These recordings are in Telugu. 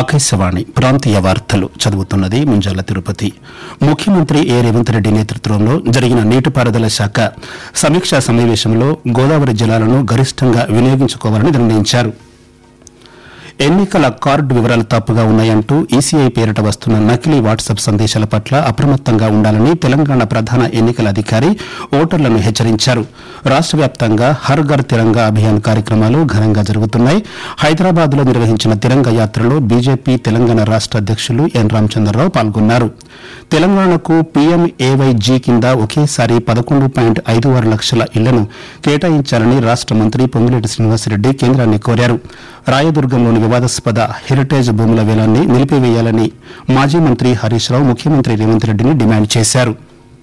ఆకాశవాణి ప్రాంతీయ వార్తలు చదువుతున్నది ముంజాల తిరుపతి ముఖ్యమంత్రి ఏ రేవంత్ రెడ్డి నేతృత్వంలో జరిగిన నీటిపారుదల శాఖ సమీక్షా సమావేశంలో గోదావరి జలాలను గరిష్టంగా వినియోగించుకోవాలని నిర్ణయించారు ఎన్నికల కార్డు వివరాలు తప్పుగా ఉన్నాయంటూ ఈసీఐ పేరిట వస్తున్న నకిలీ వాట్సాప్ సందేశాల పట్ల అప్రమత్తంగా ఉండాలని తెలంగాణ ప్రధాన ఎన్నికల అధికారి ఓటర్లను హెచ్చరించారు రాష్ట వ్యాప్తంగా హర్ ఘర్ తిరంగా అభియాన్ కార్యక్రమాలు ఘనంగా జరుగుతున్నాయి హైదరాబాద్ లో నిర్వహించిన తిరంగ యాత్రలో బీజేపీ తెలంగాణ రాష్ట అధ్యక్షులు ఎన్ రామచంద్రరావు పాల్గొన్నారు తెలంగాణకు పీఎంఏవైజీ కింద ఒకేసారి పదకొండు పాయింట్ ఐదు ఆరు లక్షల ఇళ్లను కేటాయించాలని రాష్ట మంత్రి పొంగులేటి శ్రీనివాసరెడ్డి కేంద్రాన్ని కోరారు రాయదుర్గంలోని వివాదాస్పద హెరిటేజ్ భూముల వేలాన్ని నిలిపివేయాలని మాజీ మంత్రి హరీష్ రావు ముఖ్యమంత్రి రేవంత్ రెడ్డిని డిమాండ్ చేశారు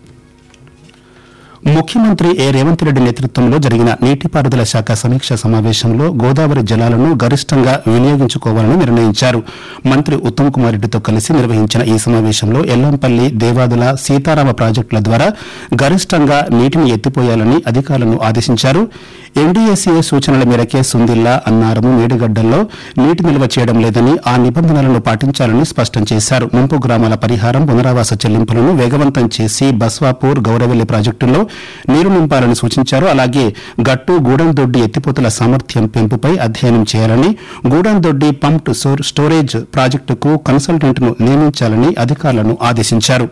ముఖ్యమంత్రి ఏ రేవంత్ రెడ్డి నేతృత్వంలో జరిగిన నీటిపారుదల శాఖ సమీక్ష సమావేశంలో గోదావరి జలాలను గరిష్టంగా వినియోగించుకోవాలని నిర్ణయించారు మంత్రి ఉత్తమ్ కుమార్ రెడ్డితో కలిసి నిర్వహించిన ఈ సమావేశంలో ఎల్లంపల్లి దేవాదుల సీతారామ ప్రాజెక్టుల ద్వారా గరిష్టంగా నీటిని ఎత్తిపోయాలని అధికారులను ఆదేశించారు ఎన్డీఏసీఏ సూచనల మేరకే సుందిల్లా అన్నారము మేడిగడ్డల్లో నీటి నిల్వ చేయడం లేదని ఆ నిబంధనలను పాటించాలని స్పష్టం చేశారు ముంపు గ్రామాల పరిహారం పునరావాస చెల్లింపులను వేగవంతం చేసి బస్వాపూర్ గౌరవెల్లి ప్రాజెక్టుల్లో నీరు నింపాలని సూచించారు అలాగే గట్టు గూడెందొడ్డి ఎత్తిపోతల సామర్థ్యం పెంపుపై అధ్యయనం చేయాలని గూడెందొడ్డి పంప్డ్ సోర్- స్టోరేజ్ ప్రాజెక్టుకు కన్సల్టెంట్ను నియమించాలని అధికారులను ఆదేశించారు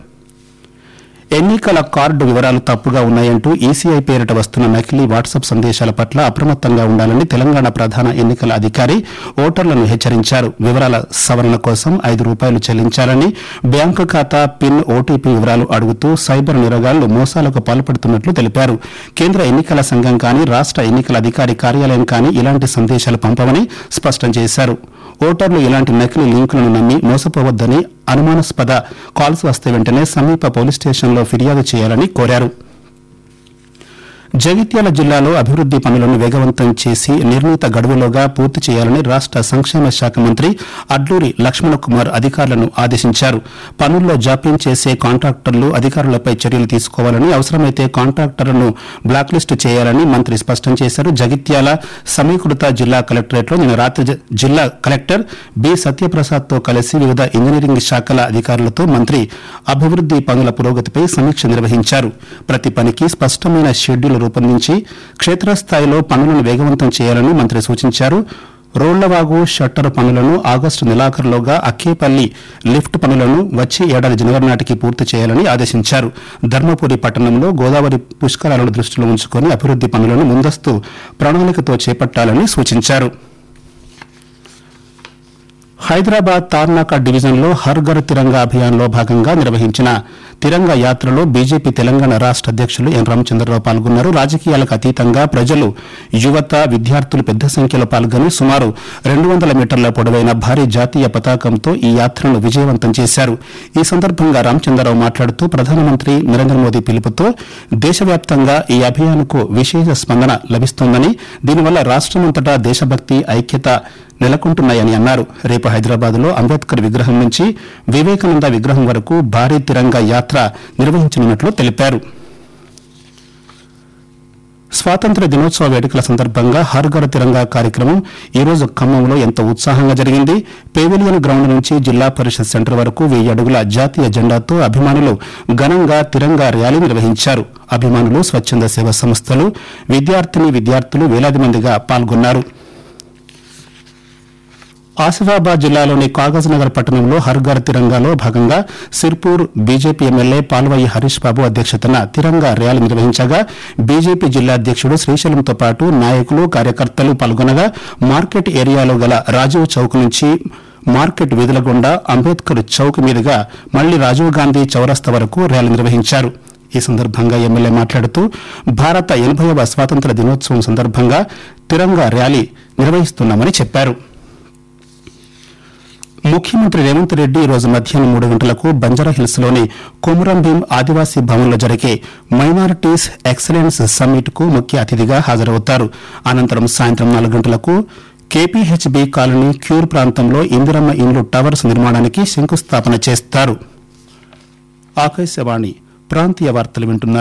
ఎన్నికల కార్డు వివరాలు తప్పుగా ఉన్నాయంటూ ఈసీఐ పేరిట వస్తున్న నకిలీ వాట్సాప్ సందేశాల పట్ల అప్రమత్తంగా ఉండాలని తెలంగాణ ప్రధాన ఎన్నికల అధికారి ఓటర్లను హెచ్చరించారు వివరాల సవరణ కోసం ఐదు రూపాయలు చెల్లించాలని బ్యాంకు ఖాతా పిన్ ఓటీపీ వివరాలు అడుగుతూ సైబర్ నిరగాళ్లు మోసాలకు పాల్పడుతున్నట్లు తెలిపారు కేంద్ర ఎన్నికల సంఘం కానీ రాష్ట ఎన్నికల అధికారి కార్యాలయం కానీ ఇలాంటి సందేశాలు పంపవని స్పష్టం చేశారు ఓటర్లు ఇలాంటి నకిలీ లింకులను నమ్మి మోసపోవద్దని అనుమానాస్పద కాల్స్ వస్తే వెంటనే సమీప పోలీస్ స్టేషన్లో ఫిర్యాదు చేయాలని కోరారు జగిత్యాల జిల్లాలో అభివృద్ది పనులను వేగవంతం చేసి నిర్ణీత గడువులోగా పూర్తి చేయాలని రాష్ట సంక్షేమ శాఖ మంత్రి అడ్లూరి లక్ష్మణ కుమార్ అధికారులను ఆదేశించారు పనుల్లో జాప్యం చేసే కాంట్రాక్టర్లు అధికారులపై చర్యలు తీసుకోవాలని అవసరమైతే కాంట్రాక్టర్లను బ్లాక్ లిస్టు చేయాలని మంత్రి స్పష్టం చేశారు జగిత్యాల సమీకృత జిల్లా కలెక్టరేట్లో నిన్న రాత్రి జ- జిల్లా కలెక్టర్ బి సత్యప్రసాద్ తో కలిసి వివిధ ఇంజనీరింగ్ శాఖల అధికారులతో మంత్రి అభివృద్ది పనుల పురోగతిపై సమీక్ష నిర్వహించారు ప్రతి పనికి స్పష్టమైన షెడ్యూల్ రూపొందించి క్షేత్రస్థాయిలో పనులను వేగవంతం చేయాలని మంత్రి సూచించారు రోళ్లవాగు షట్టర్ పనులను ఆగస్టు నెలాఖరులోగా అక్కేపల్లి లిఫ్ట్ పనులను వచ్చే ఏడాది జనవరి నాటికి పూర్తి చేయాలని ఆదేశించారు ధర్మపురి పట్టణంలో గోదావరి పుష్కరాలను దృష్టిలో ఉంచుకొని అభివృద్ది పనులను ముందస్తు ప్రణాళికతో చేపట్టాలని సూచించారు హైదరాబాద్ తార్నాక డివిజన్లో హర్ ఘర్ తిరంగా అభియాన్లో భాగంగా నిర్వహించిన తిరంగా యాత్రలో బీజేపీ తెలంగాణ రాష్ట అధ్యక్షులు ఎన్ రామచంద్రరావు పాల్గొన్నారు రాజకీయాలకు అతీతంగా ప్రజలు యువత విద్యార్థులు పెద్ద సంఖ్యలో పాల్గొని సుమారు రెండు వందల మీటర్ల పొడవైన భారీ జాతీయ పతాకంతో ఈ యాత్రను విజయవంతం చేశారు ఈ సందర్భంగా రామచంద్రరావు మాట్లాడుతూ ప్రధానమంత్రి నరేంద్ర మోదీ పిలుపుతో దేశవ్యాప్తంగా ఈ అభియాన్కు విశేష స్పందన లభిస్తోందని దీనివల్ల రాష్టమంతటా దేశభక్తి ఐక్యత నెలకొంటున్నాయని అన్నారు రేపు హైదరాబాద్ లో అంబేద్కర్ విగ్రహం నుంచి వివేకానంద విగ్రహం వరకు భారీ తిరంగా యాత్ర నిర్వహించనున్నట్లు తెలిపారు స్వాతంత్ర దినోత్సవ వేడుకల సందర్భంగా హర్ ఘర్ తిరంగా కార్యక్రమం ఈ రోజు ఖమ్మంలో ఎంతో ఉత్సాహంగా జరిగింది పెవిలియన్ గ్రౌండ్ నుంచి జిల్లా పరిషత్ సెంటర్ వరకు వెయ్యి అడుగుల జాతీయ జెండాతో అభిమానులు ఘనంగా తిరంగా ర్యాలీ నిర్వహించారు అభిమానులు స్వచ్ఛంద సేవా సంస్థలు విద్యార్థిని విద్యార్థులు వేలాది మందిగా పాల్గొన్నారు ఆసిఫాబాద్ జిల్లాలోని కాగజ్ నగర్ పట్టణంలో హర్ ఘర్ తిరంగాలో భాగంగా సిర్పూర్ బీజేపీ ఎమ్మెల్యే పాల్వాయి హరీష్ బాబు అధ్యక్షతన తిరంగా ర్యాలీ నిర్వహించగా బీజేపీ జిల్లా అధ్యక్షుడు శ్రీశైలంతో పాటు నాయకులు కార్యకర్తలు పాల్గొనగా మార్కెట్ ఏరియాలో గల రాజీవ్ చౌక్ నుంచి మార్కెట్ వీధుల గుండా అంబేద్కర్ చౌక్ మీదుగా మళ్లీ రాజీవ్ గాంధీ చౌరస్తా వరకు ర్యాలీ నిర్వహించారు ఈ సందర్భంగా ఎమ్మెల్యే మాట్లాడుతూ భారత ఎనభైవ స్వాతంత్ర దినోత్సవం సందర్భంగా తిరంగా ర్యాలీ నిర్వహిస్తున్నామని చెప్పారు ముఖ్యమంత్రి రేవంత్ రెడ్డి ఈ రోజు మధ్యాహ్నం మూడు గంటలకు బంజారాహిల్స్ లోని కొమురం భీం ఆదివాసీ భవన్లో జరిగే మైనారిటీస్ ఎక్సలెన్స్ సమ్మిట్ కు ముఖ్య అతిథిగా హాజరవుతారు అనంతరం సాయంత్రం నాలుగు గంటలకు కేపీహెచ్బీ కాలనీ క్యూర్ ప్రాంతంలో ఇందిరమ్మ ఇండ్లు టవర్స్ నిర్మాణానికి శంకుస్థాపన చేస్తారు ఆకాశవాణి ప్రాంతీయ వార్తలు వింటున్నారు